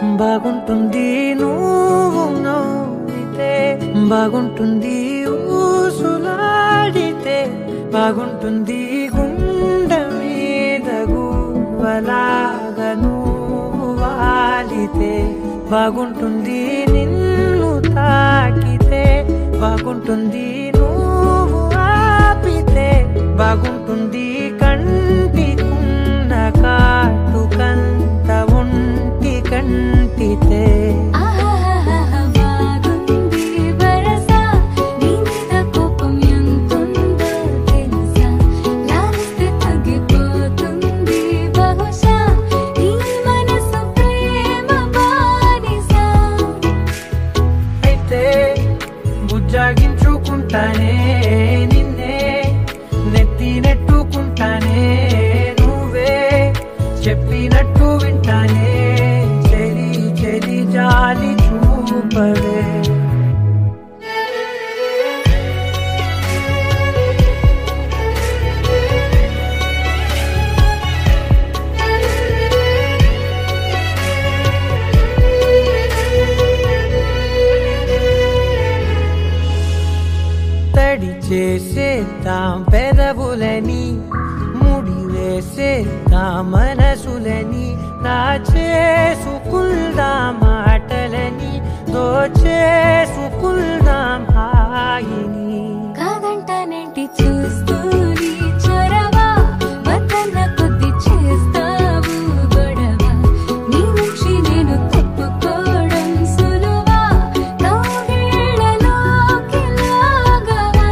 బాగుంటుంది నువ్వు నవ్వితే బాగుంటుంది ఊసులాడితే బాగుంటుంది గుండె మీద గువ్వలాగా నువ్వు వాలితే బాగుంటుంది నిన్ను తాకితే బాగుంటుంది నువ్వు ఆపితే బాగుంటుంది కంటికున్న కాటుకంత ఒంటి కంటితే ఆహాహాహా బాగుంది వరస నీ మీద కోపం ఎంతుందో తెలుసా లాలిస్తే తగ్గిపోతుంది బహుశా నీ మనసు ప్రేమ బానిస అయితే బుజ్జాగించుకుంటానే నిన్నే నెత్తి నెట్టుకుంటానే నువ్వే చెప్పినట్టు వింటానే చెలి చెలి జాలి చూపవే తడి చేసేద్దాం పెదవులని ముడి వేసేద్దాం మనసులని నా చేసుకుందాం మాటలని దోచేసుకుందాం హాయిని కాదంటానేంటి చూస్తూని చొరవ వద్దన్న కొద్ది చేస్తావు గొడవ నీ నుంచి నేను తప్పుకోవడం సులువా కౌగిళ్ళలోకి లాగవా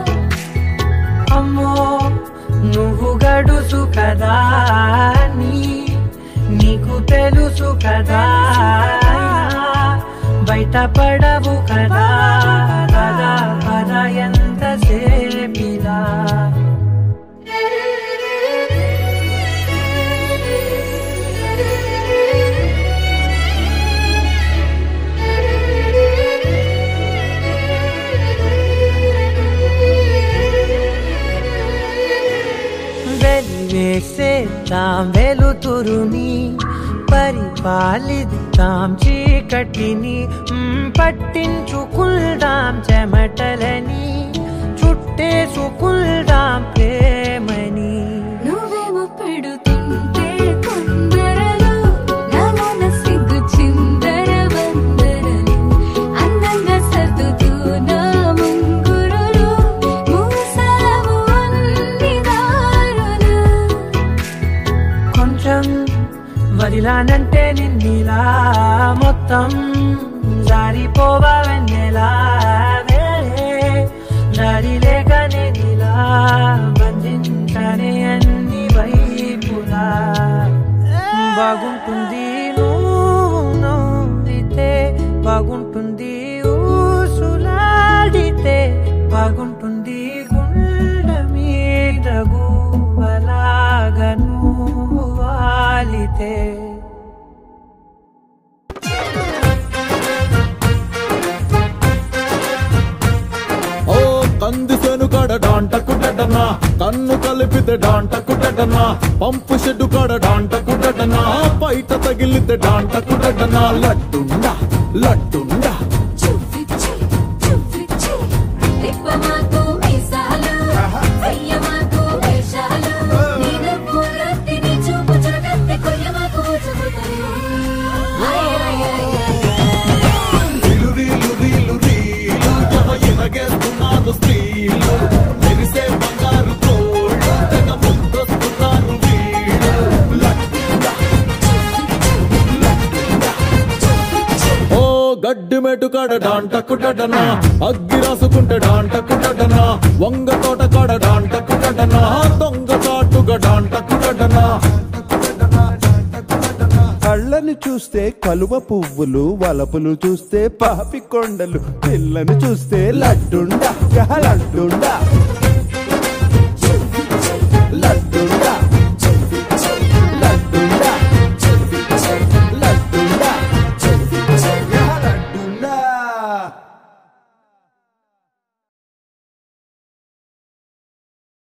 అమ్మో నువ్వు గడుసు కదా నీ నీకు తెలుసు కదా బయట పడవు కదా కదా పద ఎంత సేపిలా వెలివేసేద్దాం వెలుతురుని పరిపాలిద్దాం చీకటిని మ్, పట్టించుకుందాం చెమటలని చుట్టేసుకుందాం ప్రేమని నువ్వేమో పెడుతుంటే కొందరలు నాలోన సిగ్గు చిందర వందరలు అందంగా సర్దుతూ నా ముంగురులు మూసావు అన్ని దారులు కొంచెం వదిలానంటే నిన్నిలా మొత్తం జారిపోవా వెన్నెలా వేరే దారి లేక నేనిలా బంధించనే అన్ని వైపులా బాగుంటుంది నువ్వు నవ్వితే బాగుంటుంది ఊసులాడితే బాగుంటుంది గుండె మీద గువ్వలాగా నువ్వు వాలితే ఓ కందిసేను కాడ డాంటకు డటనా కన్ను కలిపితే డాంటకు డటనా పంపు షెడ్డు కాడ డాంటకు డటనా బయట తగిలితే డాంటకు డటనా లడ్డుండా లడ్డుండా చువ్విచ్చి చువ్విచ్చి తిప్పమాకు మీసాలు వెయ్యమాకు వేషాలు నీ నవ్వు రత్తి నీ చూపు చురకత్తి కొయ్యమాకు చుబుతలు రీలు రీలు రీలు రీలు జమ ఎనగేస్తున్నారు స్త్రీలు మెరిసే బంగారు తోళ్ళు తెగ ముద్దొస్తున్నారు వీళ్ళు లడ్డుండా ఓ గడ్డి మెటు కాడ డాంటకు డటనా అగ్గి రాసుకుంటే డాంటకు డటనా వంగ తోట కాడ డాంటకు డటనా దొంగ చాటుగా డాంటకు డటనా కళ్ళని చూస్తే కలువ పువ్వులు వలపులు చూస్తే పాపి కొండలు పిల్లని చూస్తే లడ్డుండా యహ లడ్డుండా